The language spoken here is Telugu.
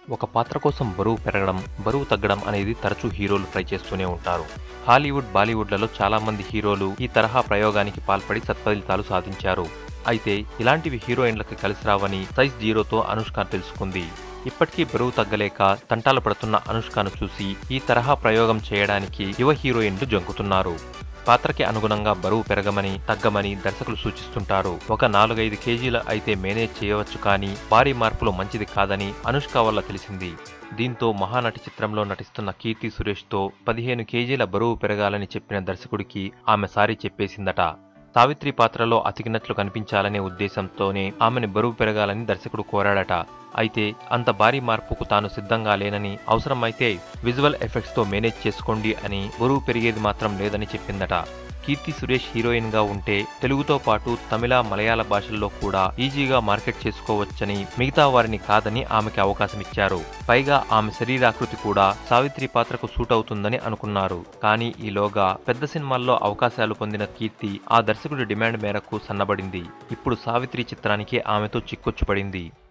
ఒక పాత్ర కోసం బరువు పెరగడం బరువు తగ్గడం అనేది తరచూ హీరోలు ట్రై చేస్తూనే ఉంటారు హాలీవుడ్ బాలీవుడ్లలో చాలా మంది హీరోలు ఈ తరహా ప్రయోగానికి పాల్పడి సత్ఫలితాలు సాధించారు అయితే ఇలాంటివి హీరోయిన్లకు కలిసి రావని సైజ్ జీరోతో అనుష్క తెలుసుకుంది ఇప్పటికీ బరువు తగ్గలేక తంటాలు పడుతున్న అనుష్కను చూసి ఈ తరహా ప్రయోగం చేయడానికి యువ హీరోయిన్లు జంకుతున్నారు పాత్రకి అనుగుణంగా బరువు పెరగమని తగ్గమని దర్శకులు సూచిస్తుంటారు ఒక నాలుగైదు కేజీల అయితే మేనేజ్ చేయవచ్చు కానీ భారీ మార్పులు మంచిది కాదని అనుష్క వల్ల తెలిసింది దీంతో మహానటి చిత్రంలో నటిస్తున్న కీర్తి సురేష్తో పదిహేను కేజీల బరువు పెరగాలని చెప్పిన దర్శకుడికి ఆమె సారీ చెప్పేసిందట సావిత్రి పాత్రలో అతికినట్లు కనిపించాలనే ఉద్దేశంతోనే ఆమెని బరువు పెరగాలని దర్శకుడు కోరాడట అయితే అంత భారీ మార్పుకు తాను సిద్ధంగా లేనని అవసరమైతే విజువల్ ఎఫెక్ట్స్తో మేనేజ్ చేసుకోండి అని బరువు పెరిగేది మాత్రం లేదని చెప్పిందట కీర్తి సురేష్ హీరోయిన్ గా ఉంటే తెలుగుతో పాటు తమిళ మలయాళ భాషల్లో కూడా ఈజీగా మార్కెట్ చేసుకోవచ్చని మిగతా వారిని కాదని ఆమెకి అవకాశం ఇచ్చారు పైగా ఆమె శరీరాకృతి కూడా సావిత్రి పాత్రకు సూట్ అవుతుందని అనుకున్నారు కానీ ఈలోగా పెద్ద సినిమాల్లో అవకాశాలు పొందిన కీర్తి ఆ దర్శకుడి డిమాండ్ మేరకు సన్నబడింది ఇప్పుడు సావిత్రి చిత్రానికి ఆమెతో చిక్కొచ్చుపడింది